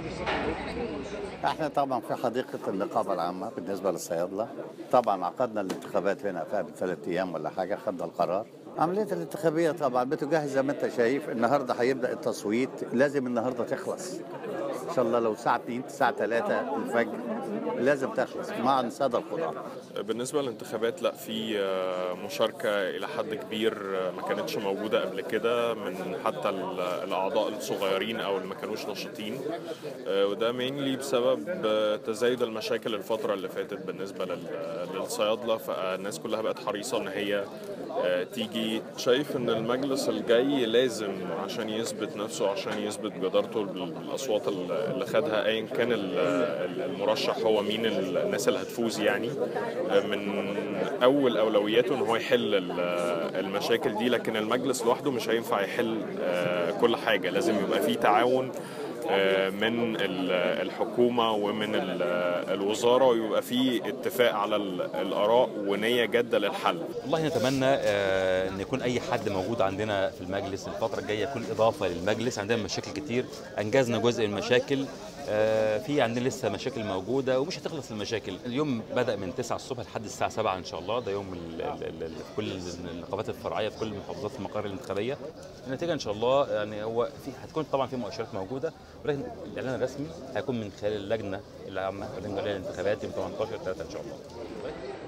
احنا طبعا في حديقه النقابه العامه بالنسبه للصيادله طبعا عقدنا الانتخابات هنا قبل ثلاث ايام ولا حاجه خدنا القرار عمليه الانتخابيه طبعا بتجهز زي ما انت شايف النهارده هيبدا التصويت لازم النهارده تخلص ان شاء الله لو الساعه 2 الساعه 3 الفجر لازم تخلص مع الساده القضاه بالنسبة للانتخابات لا في آه، مشاركة إلى حد كبير آه، ما كانتش موجودة قبل كده من حتى ال- الأعضاء الصغيرين أو اللي ما كانوش نشيطين آه، وده mainly بسبب آه، تزايد المشاكل الفترة اللي فاتت بالنسبة لل- للصيادلة فالناس كلها بقت حريصة إن هي آه، تيجي شايف إن المجلس الجاي لازم عشان يثبت نفسه عشان يثبت جدارته بال- بالأصوات اللي خدها أيا كان ال- ال- المرشح هو مين ال- الناس اللي هتفوز يعني من اول اولوياته ان هو يحل ال- المشاكل دي لكن المجلس لوحده مش هينفع يحل آه، كل حاجه لازم يبقى فيه تعاون آه، من ال- الحكومه ومن ال- الوزاره ويبقى فيه اتفاق على ال- الاراء ونيه جاده للحل والله نتمنى آه، ان يكون اي حد موجود عندنا في المجلس الفتره الجايه يكون اضافه للمجلس عندنا مشاكل كتير انجزنا جزء من المشاكل آه، في عندنا لسه مشاكل موجوده ومش هتخلص المشاكل اليوم بدا من 9 الصبح لحد الساعه 7 ان شاء الله ده يوم ال- ال- ال- ال- في كل النقابات الفرعيه في كل محافظات المقر الانتخابيه النتيجه ان شاء الله يعني هو في هتكون طبعا في مؤشرات موجوده ولكن الاعلان الرسمي هيكون من خلال اللجنه العامه اللجنه الانتخابات يوم 18 3 ان شاء الله